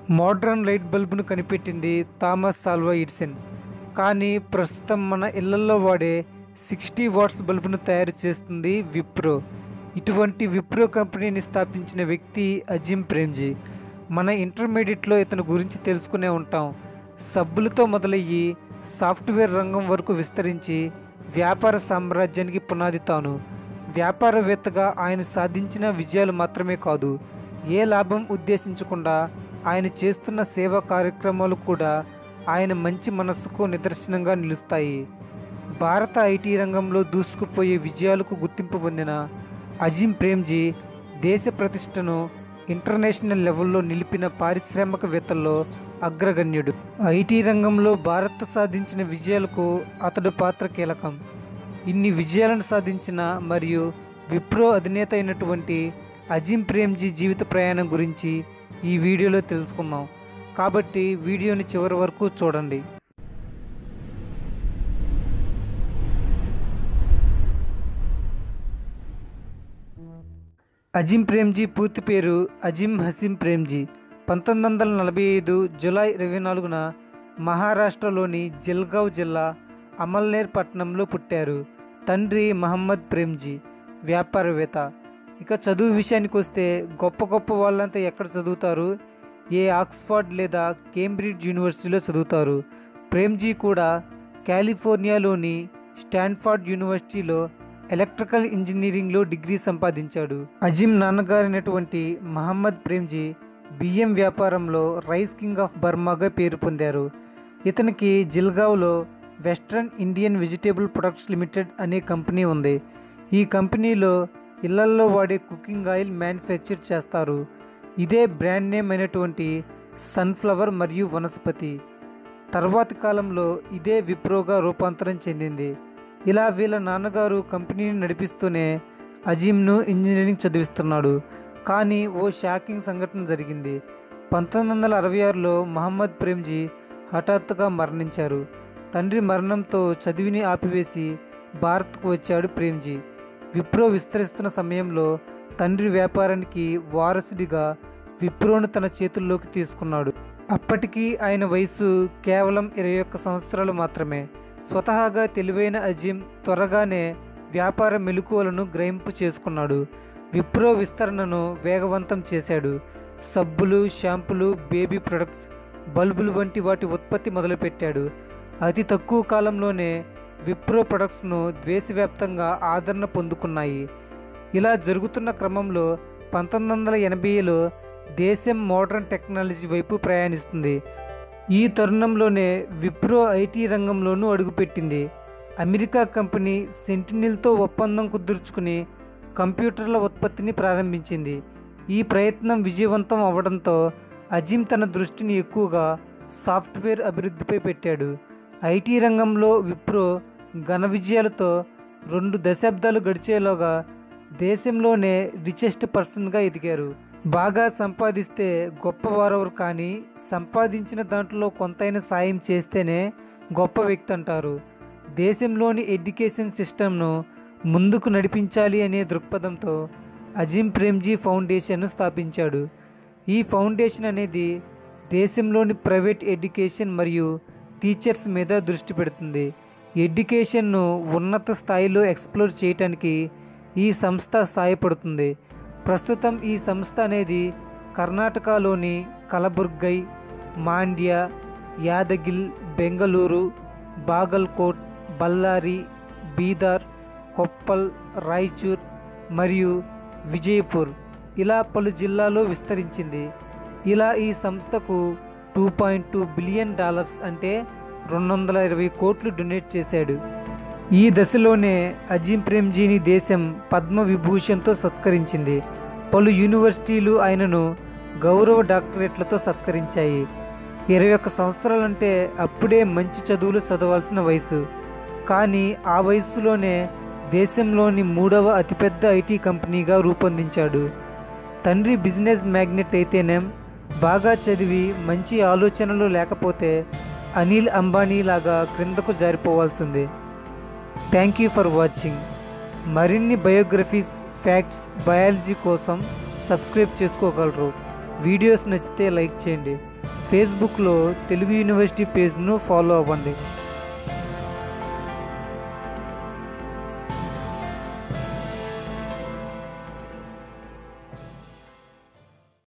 modern light బల్బును కనిపెట్టింది Thomas సాల్వా Edison కానీ ప్రస్తుతం మన ఇళ్లలో వాడే సిక్స్టీ వాట్స్ బల్బును తయారు చేస్తుంది విప్రో ఇటువంటి విప్రో కంపెనీని స్థాపించిన వ్యక్తి అజిమ్ ప్రేమ్జీ మన ఇంటర్మీడియట్లో ఇతని గురించి తెలుసుకునే ఉంటాం సబ్బులతో మొదలయ్యి సాఫ్ట్వేర్ రంగం వరకు విస్తరించి వ్యాపార సామ్రాజ్యానికి పునాది తాను వ్యాపారవేత్తగా ఆయన సాధించిన విజయాలు మాత్రమే కాదు ఏ లాభం ఉద్దేశించకుండా ఆయన చేస్తున్న సేవా కార్యక్రమాలు కూడా ఆయన మంచి మనస్సుకు నిదర్శనంగా నిలుస్తాయి భారత ఐటీ రంగంలో దూసుకుపోయే విజయాలకు గుర్తింపు పొందిన అజిమ్ ప్రేమ్జీ దేశ ప్రతిష్టను ఇంటర్నేషనల్ లెవెల్లో నిలిపిన పారిశ్రామికవేత్తల్లో అగ్రగణ్యుడు ఐటీ రంగంలో భారత్ సాధించిన విజయాలకు అతడు పాత్ర కీలకం ఇన్ని విజయాలను సాధించిన మరియు విప్రో అధినేత అయినటువంటి అజిమ్ ప్రేమ్జీ జీవిత ప్రయాణం గురించి ఈ వీడియోలో తెలుసుకుందాం కాబట్టి వీడియోని చివరి వరకు చూడండి అజిమ్ ప్రేమ్జీ పూర్తి పేరు అజిమ్ హసీం ప్రేమ్జీ పంతొమ్మిది వందల నలభై ఐదు జూలై ఇరవై నాలుగున మహారాష్ట్రలోని జల్గావ్ జిల్లా అమల్నేర్ పట్టణంలో పుట్టారు తండ్రి మహమ్మద్ ప్రేమ్జీ వ్యాపారవేత్త ఇక చదువు విషయానికి వస్తే గొప్ప గొప్ప వాళ్ళంతా ఎక్కడ చదువుతారు ఏ ఆక్స్ఫర్డ్ లేదా కేంబ్రిడ్జ్ యూనివర్సిటీలో చదువుతారు ప్రేమ్జీ కూడా కాలిఫోర్నియాలోని స్టాన్ఫర్డ్ యూనివర్సిటీలో ఎలక్ట్రికల్ ఇంజనీరింగ్లో డిగ్రీ సంపాదించాడు అజిమ్ నాన్నగారైనటువంటి మహమ్మద్ ప్రేమ్జీ బియ్యం వ్యాపారంలో రైస్ కింగ్ ఆఫ్ బర్మాగా పేరు పొందారు ఇతనికి జిల్గావ్లో western Indian vegetable products limited అనే కంపెనీ ఉంది ఈ కంపెనీలో ఇళ్లల్లో వాడే కుకింగ్ ఆయిల్ మ్యానుఫ్యాక్చర్ చేస్తారు ఇదే బ్రాండ్ నేమ్ అయినటువంటి సన్ఫ్లవర్ మరియు వనస్పతి తర్వాతి కాలంలో ఇదే విప్రోగా రూపాంతరం చెందింది ఇలా వీళ్ళ నాన్నగారు కంపెనీని నడిపిస్తూనే అజీమ్ను ఇంజనీరింగ్ చదివిస్తున్నాడు కానీ ఓ షాకింగ్ సంఘటన జరిగింది పంతొమ్మిది వందల అరవై ఆరులో మహమ్మద్ ప్రేమ్జీ హఠాత్తుగా మరణించారు తండ్రి మరణంతో చదివిని ఆపివేసి భారత్కు వచ్చాడు ప్రేమ్జీ విప్రో విస్తరిస్తున్న సమయంలో తండ్రి వ్యాపారానికి వారసుడిగా విప్రోను తన చేతుల్లోకి తీసుకున్నాడు అప్పటికి ఆయన వయసు కేవలం ఇరవై ఒక్క సంవత్సరాలు మాత్రమే స్వతహాగా తెలివైన అజీమ్ త్వరగానే వ్యాపార మెలకువలను గ్రహింపు చేసుకున్నాడు విప్రో విస్తరణను వేగవంతం చేశాడు సబ్బులు షాంపులు బేబీ ప్రొడక్ట్స్ బల్బులు వంటి వాటి ఉత్పత్తి మొదలుపెట్టాడు అతి తక్కువ కాలంలోనే విప్రో ప్రొడక్ట్స్ను దేశవ్యాప్తంగా ఆదరణ పొందుకున్నాయి ఇలా జరుగుతున్న క్రమంలో పంతొమ్మిది వందల ఎనభైలో దేశం మోడర్న్ టెక్నాలజీ వైపు ప్రయాణిస్తుంది ఈ తరుణంలోనే విప్రో ఐటీ రంగంలోనూ అడుగుపెట్టింది అమెరికా కంపెనీ సెంటినిల్తో ఒప్పందం కుదుర్చుకుని కంప్యూటర్ల ఉత్పత్తిని ప్రారంభించింది ఈ ప్రయత్నం విజయవంతం అవ్వడంతో అజిమ్ తన దృష్టిని ఎక్కువగా సాఫ్ట్వేర్ అభివృద్ధిపై పెట్టాడు ఐటీ రంగంలో విప్రో ఘన విజయాలతో రెండు దశాబ్దాలు గడిచేలోగా దేశంలోనే రిచెస్ట్ పర్సన్గా ఎదిగారు బాగా సంపాదిస్తే గొప్పవారెవరు కానీ సంపాదించిన దాంట్లో కొంతైనా సాయం చేస్తేనే గొప్ప వ్యక్తి అంటారు దేశంలోని ఎడ్యుకేషన్ సిస్టమ్ను ముందుకు నడిపించాలి అనే దృక్పథంతో అజిమ్ ప్రేమ్జీ ఫౌండేషన్ను స్థాపించాడు ఈ ఫౌండేషన్ అనేది దేశంలోని ప్రైవేట్ ఎడ్యుకేషన్ మరియు టీచర్స్ మీద దృష్టి పెడుతుంది ఎడ్యుకేషన్ను ఉన్నత స్థాయిలో ఎక్స్ప్లోర్ చేయటానికి ఈ సంస్థ సహాయపడుతుంది ప్రస్తుతం ఈ సంస్థ అనేది కర్ణాటకలోని కలబుర్గై మాండ్య యాదగిల్ బెంగళూరు బాగల్కోట్ బళ్ళారి బీదర్ కొప్పల్ రాయచూర్ మరియు విజయపూర్ ఇలా పలు జిల్లాలో విస్తరించింది ఇలా ఈ సంస్థకు two point two billion dollars అంటే రెండు వందల ఇరవై కోట్లు డొనేట్ చేశాడు ఈ దశలోనే అజీం ప్రేమ్జీని దేశం పద్మ విభూషణ్తో సత్కరించింది పలు యూనివర్సిటీలు ఆయనను గౌరవ డాక్టరేట్లతో సత్కరించాయి ఇరవై ఒక్క సంవత్సరాలంటే అప్పుడే మంచి చదువులు చదవాల్సిన వయసు కానీ ఆ వయసులోనే దేశంలోని మూడవ అతిపెద్ద ఐటీ కంపెనీగా రూపొందించాడు తండ్రి బిజినెస్ మ్యాగ్నెట్ అయితేనేం బాగా చదివి మంచి ఆలోచనలు లేకపోతే అనిల్ అంబానీ లాగా క్రిందకు జారిపోవాల్సిందే థ్యాంక్ యూ ఫర్ వాచింగ్ మరిన్ని బయోగ్రఫీస్ ఫ్యాక్ట్స్ బయాలజీ కోసం సబ్స్క్రైబ్ చేసుకోగలరు వీడియోస్ నచ్చితే లైక్ చేయండి ఫేస్బుక్లో తెలుగు యూనివర్సిటీ పేజ్ను ఫాలో అవ్వండి